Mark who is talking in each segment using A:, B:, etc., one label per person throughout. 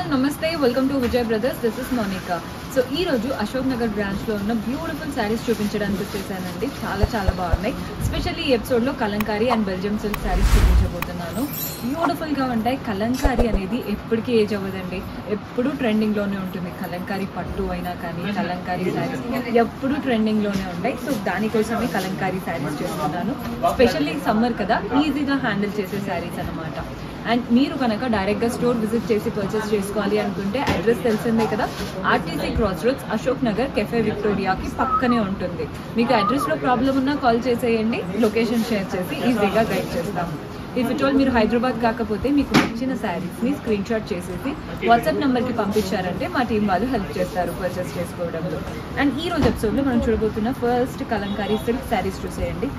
A: నమస్తే welcome to Vijay brothers this is Monica so ఈ రోజు అశోక్ నగర్ బ్రాంచ్ లో ఉన్న బ్యూటిఫుల్ శారీస్ చూపించడానికి వచ్చేసానండి చాలా చాలా బాగున్నాయి స్పెషల్లీ ఈ ఎపిసోడ్ లో Kalamkari and Belgium silk saris చూపించబోతున్నాను బ్యూటిఫుల్ గా ఉంటాయి కలంకారీ అనేది ఎప్పటికీ ఏజ్ అవ్వదండి ఎప్పుడు ట్రెండింగ్ లోనే ఉంటుంది కలంకారీ పట్టు అయినా కానీ కలంకారీ శారీస్ ఎప్పుడు ట్రెండింగ్ లోనే ఉంటాయి సో దానికోసమే కలంకారీ శారీస్ చేస్తున్నాను స్పెషల్లీ సమ్మర్ కదా ఈజీగా హ్యాండిల్ చేసే శారీస్ అన్నమాట అండ్ మీరు కనుక డైరెక్ట్గా స్టోర్ విజిట్ చేసి పర్చేస్ చేసుకోవాలి అనుకుంటే అడ్రస్ తెలిసిందే కదా RTC cross roads Ashok Nagar cafe విక్టోరియాకి పక్కనే ఉంటుంది మీకు అడ్రస్లో ప్రాబ్లం ఉన్నా కాల్ చేసేయండి లొకేషన్ షేర్ చేసి ఈజీగా గైడ్ చేస్తాము ఇఫ్ ఇట్ ఆల్ మీరు హైదరాబాద్ కాకపోతే మీకు నచ్చిన శారీస్ని స్క్రీన్ షాట్ చేసేసి వాట్సాప్ నెంబర్కి పంపించారంటే మా టీం వాళ్ళు హెల్ప్ చేస్తారు పర్చేస్ చేసుకోవడంలో అండ్ ఈ రోజు ఎపిసోడ్లో మనం చూడబోతున్న ఫస్ట్ కలంకారీ సిల్క్ శారీస్ చూసేయండి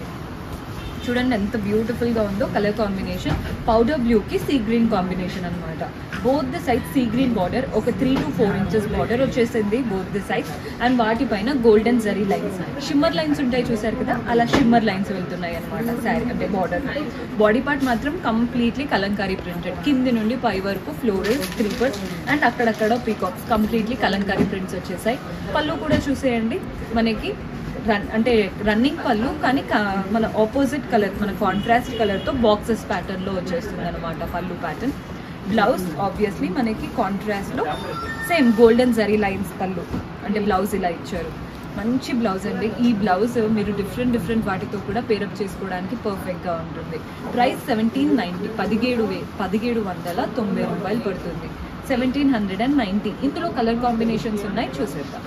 A: చూడండి ఎంత బ్యూటిఫుల్ గా ఉందో కలర్ కాంబినేషన్ పౌడర్ బ్లూ కి సీ గ్రీన్ కాంబినేషన్ అన్నమాట both the side sea green border ఒక three to four inches border వచ్చేసింది బోత్ ద సైడ్స్ అండ్ వాటిపైన golden zari lines shimmer lines ఉంటాయి చూసారు కదా అలా షిమ్మర్ లైన్స్ వెళ్తున్నాయి అనమాట శారీ అంటే బార్డర్ బాడీ పార్ట్ మాత్రం కంప్లీట్లీ కలంకారీ ప్రింటెడ్ కింది నుండి పై వరకు ఫ్లోరల్ క్రీపర్స్ అండ్ అక్కడక్కడ పీకాక్స్ కంప్లీట్లీ కలంకారీ ప్రింట్స్ వచ్చేసాయి పళ్ళు కూడా చూసేయండి మనకి రన్ అంటే రన్నింగ్ పళ్ళు కానీ కా- మన ఆపోజిట్ కలర్ మన కాంట్రాస్ట్ కలర్తో బాక్సెస్ ప్యాటర్న్లో వచ్చేస్తుంది అనమాట పళ్ళు ప్యాటర్న్ బ్లౌజ్ ఆబ్వియస్లీ మనకి కాంట్రాస్ట్లో సేమ్ గోల్డెన్ జరీ లైన్స్ పళ్ళు అంటే బ్లౌజ్ ఇలా ఇచ్చారు మంచి బ్లౌజ్ అండి ఈ బ్లౌజ్ మీరు డిఫరెంట్ డిఫరెంట్ వాటితో కూడా పేరప్ చేసుకోవడానికి పర్ఫెక్ట్గా ఉంటుంది ప్రైస్ సెవెంటీన్ నైంటీ పదిహేడు వే పదిహేడు వందల తొంభై రూపాయలు పడుతుంది సెవెంటీన్ హండ్రెడ్ అండ్ నైంటీ ఇందులో కలర్ కాంబినేషన్స్ ఉన్నాయి చూసేద్దాం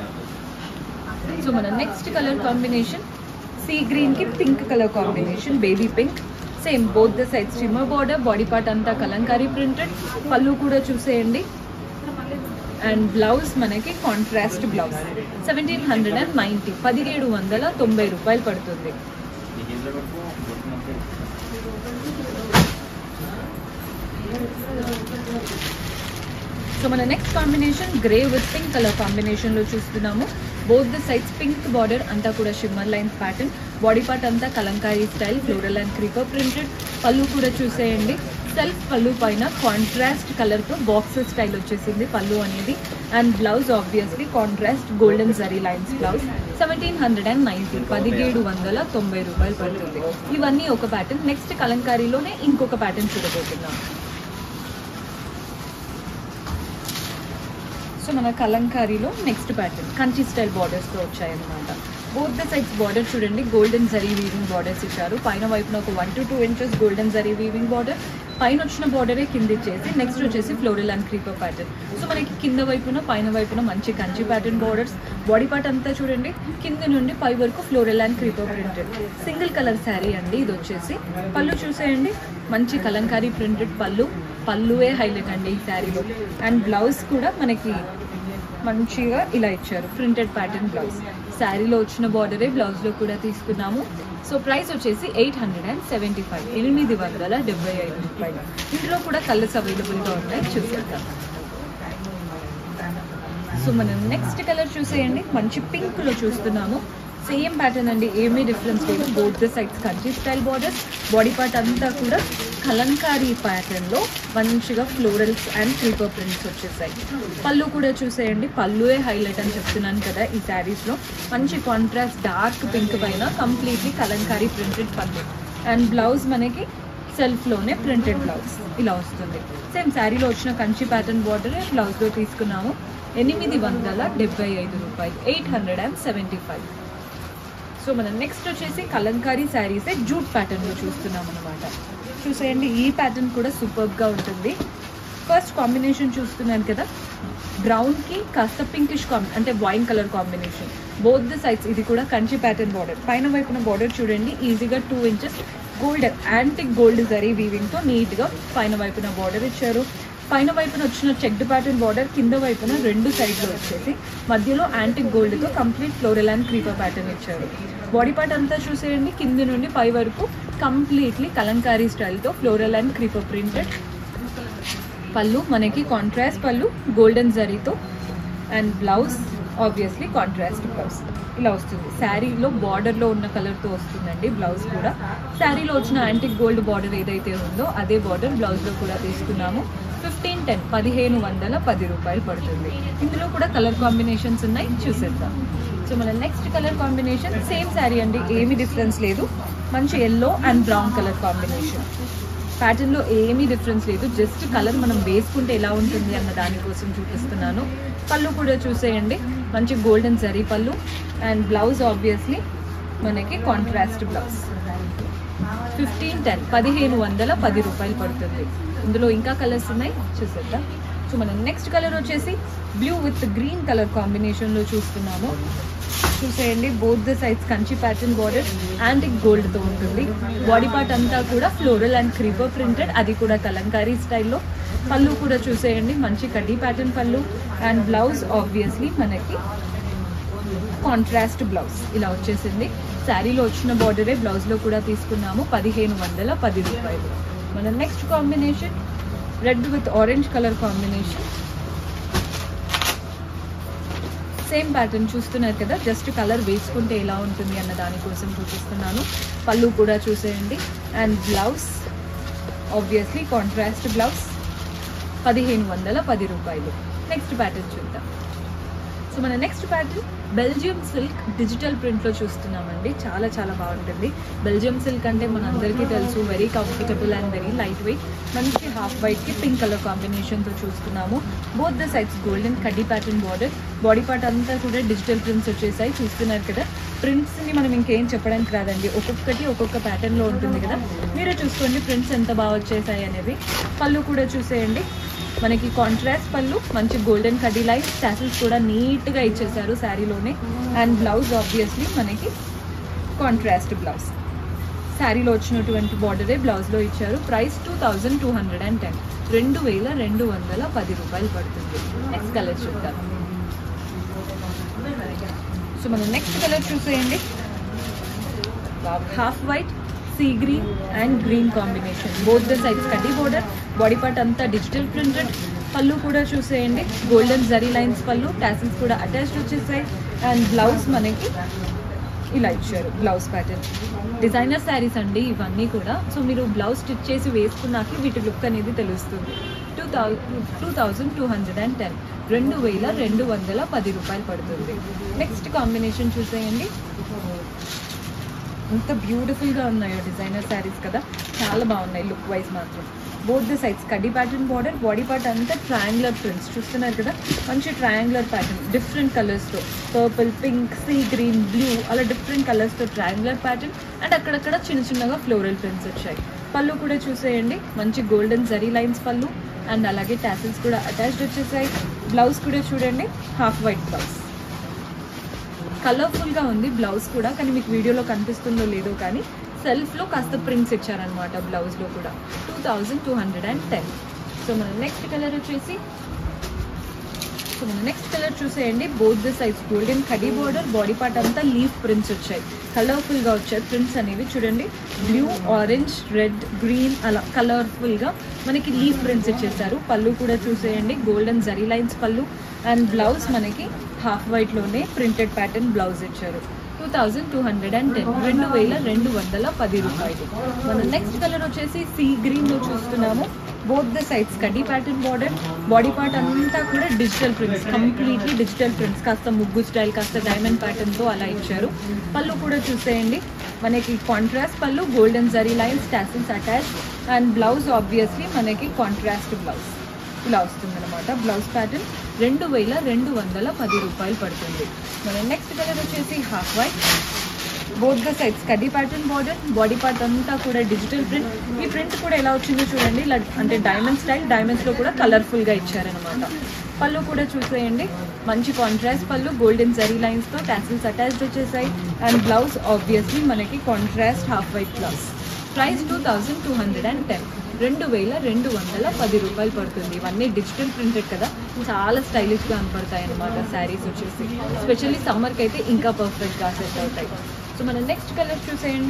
A: సో మన next colour combination sea green కి pink colour combination baby pink same both the side shimmer border body part అంతా కలంకారీ ప్రింటెడ్ పళ్ళు కూడా చూసేయండి అండ్ బ్లౌజ్ మనకి contrast blouse seventeen hundred and ninety పదిహేడు వందల తొంభై రూపాయలు పడుతుంది సో మన next combination grey with pink colour combination లో చూస్తున్నాము both the sides pink border అంతా కూడా shimmer lines pattern body part అంతా Kalamkari style floral and creeper printed పళ్ళు కూడా చూసేయండి సెల్ఫ్ పళ్ళు పైన కాంట్రాస్ట్ కలర్ తో బాక్సెస్ స్టైల్ వచ్చేసింది పళ్ళు అనేది and blouse obviously contrast golden zari lines blouse seventeen hundred and ninety పదిహేడు వందల తొంభై రూపాయలు పడుతుంది ఇవన్నీ ఒక ప్యాటర్న్ నెక్స్ట్ కలంకారీలోనే ఇంకొక ప్యాటర్న్ చూడబోతున్నాం సో మన కలంకారీలో నెక్స్ట్ ప్యాటర్న్ కంచి స్టైల్ బార్డర్స్తో వచ్చాయన్నమాట బోత్ ద సైడ్స్ బార్డర్ చూడండి గోల్డెన్ జరీ వీవింగ్ బార్డర్స్ ఇచ్చారు పైన వైపున ఒక one to two inches golden zari weaving border పైన వచ్చిన బార్డరే కింద ఇచ్చేసి నెక్స్ట్ వచ్చేసి floral and creeper pattern so మనకి కింద వైపున పైన వైపున మంచి Kanchi pattern borders body part అంతా చూడండి కింద నుండి పై వరకు floral and creeper printed single colour sari అండి ఇది వచ్చేసి పళ్ళు చూసేయండి మంచి కలంకారీ ప్రింటెడ్ పళ్ళు పళ్ళువే హైలైట్ అండి ఈ శారీలో అండ్ బ్లౌజ్ కూడా మనకి మంచిగా ఇలా ఇచ్చారు ప్రింటెడ్ ప్యాటర్న్ బ్లౌజ్ శారీలో వచ్చిన బార్డరే బ్లౌజ్లో కూడా తీసుకున్నాము సో ప్రైస్ వచ్చేసి eight hundred and seventy five ఎనిమిది వందల డెబ్బై ఐదు రూపాయలు ఇందులో కూడా కలర్స్ అవైలబుల్గా ఉన్నాయి చూసేద్దాం సో మనం నెక్స్ట్ కలర్ చూసేయండి మంచి పింక్ లో చూస్తున్నాము సేమ్ ప్యాటర్న్ అండి ఏమీ డిఫరెన్స్ లేదు both the sides Kanchi style borders body part అంతా కూడా కలంకారీ ప్యాటర్న్ లో మంచిగా ఫ్లోరల్స్ అండ్ క్రీపర్ ప్రింట్స్ వచ్చేసాయి పళ్ళు కూడా చూసేయండి పళ్ళువే హైలైట్ అని చెప్తున్నాను కదా ఈ శారీస్ లో మంచి కాంట్రాస్ట్ డార్క్ పింక్ పైన కంప్లీట్లీ కలంకారీ ప్రింటెడ్ పళ్ళు అండ్ బ్లౌజ్ మనకి సెల్ఫ్లోనే ప్రింటెడ్ బ్లౌజ్ ఇలా వస్తుంది సేమ్ శారీలో వచ్చిన కంచి ప్యాటర్న్ బార్డర్ బ్లౌజ్లో తీసుకున్నాము ఎనిమిది వందల డెబ్బై ఐదు రూపాయలు eight hundred and seventy five so మనం నెక్స్ట్ వచ్చేసి కలంకారీ శారీసే జూట్ ప్యాటర్న్లో చూస్తున్నాం అనమాట చూసేయండి ఈ ప్యాటర్న్ కూడా సూపర్గా ఉంటుంది ఫస్ట్ కాంబినేషన్ చూస్తున్నాను కదా బ్రౌన్కి కాస్త పింకిష్ కాంబి అంటే wine colour combination both the sides ఇది కూడా కంచి ప్యాటర్న్ బార్డర్ పైన వైపున బార్డర్ చూడండి ఈజీగా two inches gold antique gold zari వీవింగ్తో నీట్గా పైన వైపున బార్డర్ ఇచ్చారు పైన వైపున వచ్చిన చెక్డ్ ప్యాటర్న్ బార్డర్ కింద వైపున రెండు సైడ్లో వచ్చేసి మధ్యలో యాంటిక్ గోల్డ్తో complete floral and creeper pattern ఇచ్చారు బాడీ పార్ట్ అంతా చూసేయండి కింది నుండి పై వరకు కంప్లీట్లీ కలంకారీ స్టైల్తో ఫ్లోరల్ అండ్ క్రీపర్ ప్రింటెడ్ పళ్ళు మనకి కాంట్రాస్ట్ పళ్ళు గోల్డెన్ జరీతో and blouse obviously contrast blouse ఇలా వస్తుంది శారీలో బార్డర్లో ఉన్న కలర్తో వస్తుందండి బ్లౌజ్ కూడా శారీలో వచ్చిన యాంటిక్ గోల్డ్ బార్డర్ ఏదైతే ఉందో అదే బార్డర్ బ్లౌజ్లో కూడా తీసుకున్నాము ఫిఫ్టీన్ టెన్ పదిహేను వందల పది రూపాయలు పడుతుంది ఇందులో కూడా కలర్ కాంబినేషన్స్ ఉన్నాయి చూసేద్దాం సో మన next colour combination same sari అండి ఏమి డిఫరెన్స్ లేదు మంచి yellow and brown colour combination ప్యాటర్న్లో ఏమీ డిఫరెన్స్ లేదు జస్ట్ కలర్ మనం వేసుకుంటే ఎలా ఉంటుంది అన్న దానికోసం చూపిస్తున్నాను పళ్ళు కూడా చూసేయండి మంచి గోల్డెన్ జరీ పళ్ళు అండ్ బ్లౌజ్ ఆబ్వియస్లీ మనకి కాంట్రాస్ట్ బ్లౌజ్ ఫిఫ్టీన్ టెన్ పదిహేను వందల పది రూపాయలు పడుతుంది ఇందులో ఇంకా కలర్స్ ఉన్నాయి చూసేద్దాం సో మనం నెక్స్ట్ కలర్ వచ్చేసి బ్లూ విత్ గ్రీన్ కలర్ కాంబినేషన్లో చూస్తున్నాము చూసేయండి both the sides Kanchi pattern border antique గోల్డ్తో ఉంటుంది బాడీ పార్ట్ అంతా కూడా ఫ్లోరల్ అండ్ క్రీపర్ ప్రింటెడ్ అది కూడా కలంకారీ స్టైల్లో పళ్ళు కూడా చూసేయండి మంచి కడ్డీ ప్యాటర్న్ పళ్ళు అండ్ బ్లౌజ్ ఆబ్వియస్లీ మనకి కాంట్రాస్ట్ బ్లౌజ్ ఇలా వచ్చేసింది శారీలో వచ్చిన బార్డరే బ్లౌజ్లో కూడా తీసుకున్నాము పదిహేను వందల పది రూపాయలు మన next combination red with orange colour combination same pattern చూస్తున్నారు కదా జస్ట్ కలర్ వేసుకుంటే ఎలా ఉంటుంది అన్న దానికోసం చూపిస్తున్నాను పళ్ళు కూడా చూసేయండి and blouse obviously contrast blouse పదిహేను వందల పది రూపాయలు నెక్స్ట్ ప్యాటర్న్ చూద్దాం సో మన next pattern Belgium silk digital ప్రింట్లో చూస్తున్నామండి చాలా చాలా బాగుంటుంది బెల్జియం సిల్క్ అంటే మనందరికీ తెలుసు very comfortable and very light weight మంచి హాఫ్ వైట్కి పింక్ కలర్ కాంబినేషన్తో చూస్తున్నాము బోత్ ద సైడ్స్ గోల్డెన్ కడ్డీ ప్యాటర్న్ బార్డర్ బాడీ పార్ట్ అంతా కూడా డిజిటల్ ప్రింట్స్ వచ్చేసాయి చూస్తున్నారు కదా ప్రింట్స్ని మనం ఇంకేం చెప్పడానికి రాదండి ఒక్కొక్కటి ఒక్కొక్క ప్యాటర్న్లో ఉంటుంది కదా మీరే చూసుకోండి ప్రింట్స్ ఎంత బాగా వచ్చేసాయి అనేది పళ్ళు కూడా చూసేయండి మనకి కాంట్రాస్ట్ పళ్ళు మంచి గోల్డెన్ కడ్డీ లైట్ టాసిల్స్ కూడా నీట్గా ఇచ్చేసారు శారీలోనే అండ్ బ్లౌజ్ ఆబ్వియస్లీ మనకి కాంట్రాస్ట్ బ్లౌజ్ శారీలో వచ్చినటువంటి బార్డరే బ్లౌజ్లో ఇచ్చారు price two thousand two hundred and ten రెండు వేల రెండు వందల పది రూపాయలు పడుతుంది నెక్స్ట్ కలర్ చూద్దాం సో మనం నెక్స్ట్ కలర్ చూసేయండి half white sea green and green combination both the sides కడ్డీ బోర్డర్ బాడీ పార్ట్ అంతా డిజిటల్ ప్రింటెడ్ పళ్ళు కూడా చూసేయండి గోల్డెన్ జరీ లైన్స్ పళ్ళు టాసిల్స్ కూడా అటాచ్డ్ వచ్చేసాయి అండ్ బ్లౌజ్ మనకి ఇలా ఇచ్చారు బ్లౌజ్ ప్యాటర్న్ డిజైనర్ శారీస్ అండి ఇవన్నీ కూడా సో మీరు బ్లౌజ్ స్టిచ్ చేసి వేసుకున్నాక వీటి లుక్ అనేది తెలుస్తుంది two thousand two thousand two hundred and ten రెండు వేల రెండు వందల పది రూపాయలు పడుతుంది నెక్స్ట్ కాంబినేషన్ చూసేయండి ఎంత బ్యూటిఫుల్గా ఉన్నాయో డిజైనర్ శారీస్ కదా చాలా బాగున్నాయి లుక్ వైజ్ మాత్రం బోత్ ద సైడ్స్ కడ్డీ ప్యాటర్న్ బార్డర్ బాడీ పార్ట్ అంతా ట్రయాంగులర్ ప్రింట్స్ చూస్తున్నారు కదా మంచి ట్రయాంగులర్ ప్యాటర్న్ డిఫరెంట్ కలర్స్తో purple pink sea green blue అలా డిఫరెంట్ కలర్స్తో ట్రయాంగులర్ ప్యాటర్న్ అండ్ అక్కడక్కడ చిన్న చిన్నగా ఫ్లోరల్ ప్రింట్స్ వచ్చాయి పళ్ళు కూడా చూసేయండి మంచి గోల్డెన్ జరీ లైన్స్ పళ్ళు అండ్ అలాగే టాసిల్స్ కూడా అటాచ్డ్ వచ్చేసాయి బ్లౌజ్ కూడా చూడండి హాఫ్ వైట్ బ్లౌజ్ కలర్ఫుల్గా ఉంది బ్లౌజ్ కూడా కానీ మీకు వీడియోలో కనిపిస్తుందో లేదో కానీ సెల్ఫ్లో కాస్త ప్రింట్స్ ఇచ్చారనమాట బ్లౌజ్లో కూడా two thousand two hundred and ten so మన నెక్స్ట్ కలర్ వచ్చేసి సో మన నెక్స్ట్ కలర్ చూసేయండి బోత్ ద సైజ్ గోల్డెన్ కడీ బోర్డర్ బాడీ పార్ట్ అంతా లీఫ్ ప్రింట్స్ వచ్చాయి కలర్ఫుల్గా వచ్చాయి ప్రింట్స్ అనేవి చూడండి బ్లూ ఆరెంజ్ రెడ్ గ్రీన్ అలా కలర్ఫుల్గా మనకి లీఫ్ ప్రింట్స్ ఇచ్చేసారు పళ్ళు కూడా చూసేయండి గోల్డెన్ జరీ లైన్స్ పళ్ళు అండ్ బ్లౌజ్ మనకి హాఫ్ వైట్లోనే ప్రింటెడ్ ప్యాటర్న్ బ్లౌజ్ ఇచ్చారు two thousand two hundred and ten రెండు వేల రెండు వందల పది రూపాయలు మన నెక్స్ట్ కలర్ వచ్చేసి సీ గ్రీన్లో చూస్తున్నాము బోత్ ద సైడ్స్ కడ్డీ ప్యాటర్న్ బార్డర్ బాడీ పార్ట్ అంతా కూడా digital prints completely digital prints కాస్త ముగ్గు స్టైల్ కాస్త డైమండ్ ప్యాటర్న్తో అలా ఇచ్చారు పళ్ళు కూడా చూసేయండి మనకి కాంట్రాస్ట్ పళ్ళు golden zari lines tassels attach and blouse obviously మనకి కాంట్రాస్ట్ బ్లౌజ్ ఇలా వస్తుందన్నమాట బ్లౌజ్ ప్యాటర్న్ రెండు వేల రెండు వందల పది రూపాయలు పడుతుంది మన నెక్స్ట్ కలర్ వచ్చేసి half white both the sides కడ్డీ ప్యాటర్న్ బార్డర్ బాడీ పార్ట్ అంతా కూడా డిజిటల్ ప్రింట్ ఈ ప్రింట్ కూడా ఎలా వచ్చిందో చూడండి ఇలా అంటే డైమండ్ స్టైల్ డైమండ్స్లో కూడా కలర్ఫుల్గా ఇచ్చారనమాట పళ్ళు కూడా చూసేయండి మంచి కాంట్రాస్ట్ పళ్ళు గోల్డెన్ జరీ లైన్స్తో టాసిల్స్ అటాచ్డ్ వచ్చేసాయి అండ్ బ్లౌజ్ ఆబ్వియస్లీ మనకి contrast half white blouse price two thousand two hundred and ten రెండు వేల రెండు వందల పది రూపాయలు పడుతుంది ఇవన్నీ డిజిటల్ ప్రింటెడ్ కదా చాలా స్టైలిష్గా కనపడతాయి అనమాట శారీస్ వచ్చేసి స్పెషల్లీ సమ్మర్కి అయితే ఇంకా పర్ఫెక్ట్గా సెట్ అవుతాయి సో మన నెక్స్ట్ కలర్ చూసేయండి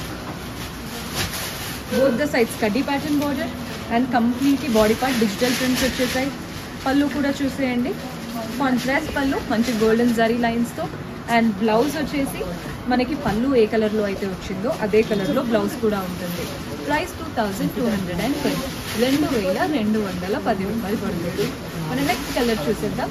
A: బోత్ ద సైడ్స్ కడ్డీ pattern border and completely body part digital prints వచ్చేసాయి పళ్ళు కూడా చూసేయండి కాంట్రాస్ట్ పళ్ళు మంచి గోల్డెన్ జరీ లైన్స్తో అండ్ బ్లౌజ్ వచ్చేసి మనకి పళ్ళు ఏ కలర్లో అయితే వచ్చిందో అదే కలర్లో బ్లౌజ్ కూడా ఉంటుంది price two thousand two hundred and ten రెండు వేల రెండు వందల పది రూపాయలు పడుతుంది మన నెక్స్ట్ కలర్ చూసేద్దాం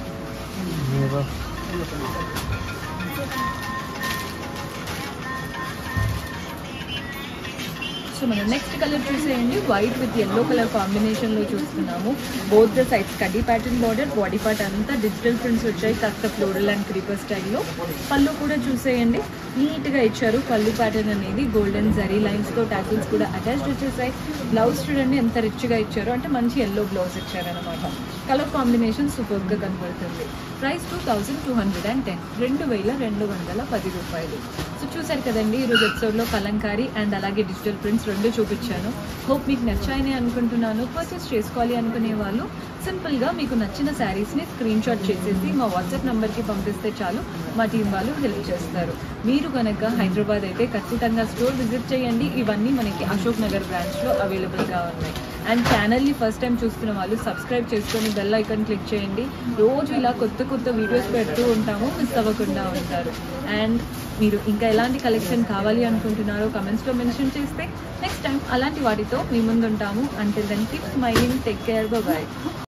A: సో మనం నెక్స్ట్ కలర్ చూసేయండి white with yellow colour combination లో చూస్తున్నాము బోత్ ద సైడ్స్ కడ్డీ ప్యాటర్న్ బార్డర్ బాడీ పార్ట్ అంతా డిజిటల్ ప్రింట్స్ వచ్చాయి కాస్త ఫ్లోరల్ అండ్ క్రీపర్ స్టైల్లో పళ్ళు కూడా చూసేయండి నీట్ గా ఇచ్చారు పళ్ళు ప్యాటర్న్ అనేది గోల్డెన్ జరీ లైన్స్ తో టాకిల్స్ కూడా అటాచ్డ్ వచ్చేసాయి బ్లౌజ్ చూడండి ఎంత రిచ్ గా ఇచ్చారు అంటే మంచి ఎల్లో బ్లౌజ్ ఇచ్చారనమాట కలర్ కాంబినేషన్ సూపర్ గా కనబడుతుంది price two thousand two hundred and ten రెండు వేల రెండు వందల పది రూపాయలు సో చూసారు కదండి ఈరోజు ఎపిసోడ్లో కలంకారీ అండ్ అలాగే డిజిటల్ ప్రింట్స్ రెండు చూపించాను హోప్ మీకు నచ్చాయని అనుకుంటున్నాను పర్చేస్ చేసుకోవాలి అనుకునే వాళ్ళు సింపుల్గా మీకు నచ్చిన శారీస్ని స్క్రీన్ షాట్ చేసేసి మా వాట్సాప్ నెంబర్కి పంపిస్తే చాలు మా టీం వాళ్ళు హెల్ప్ చేస్తారు మీరు కనుక హైదరాబాద్ అయితే ఖచ్చితంగా స్టోర్ విజిట్ చేయండి ఇవన్నీ మనకి అశోక్ నగర్ బ్రాంచ్లో అవైలబుల్గా ఉన్నాయి అండ్ ఛానల్ని ఫస్ట్ టైం చూస్తున్న వాళ్ళు సబ్స్క్రైబ్ చేసుకొని బెల్ ఐకాన్ క్లిక్ చేయండి రోజు ఇలా కొత్త కొత్త వీడియోస్ పెడుతూ ఉంటాము మిస్ అవ్వకుండా ఉంటారు అండ్ మీరు ఇంకా ఎలాంటి కలెక్షన్ కావాలి అనుకుంటున్నారో కమెంట్స్లో మెన్షన్ చేస్తే నెక్స్ట్ టైం అలాంటి వాటితో మీ ముందు ఉంటాము అంటే then keep smiling take care bye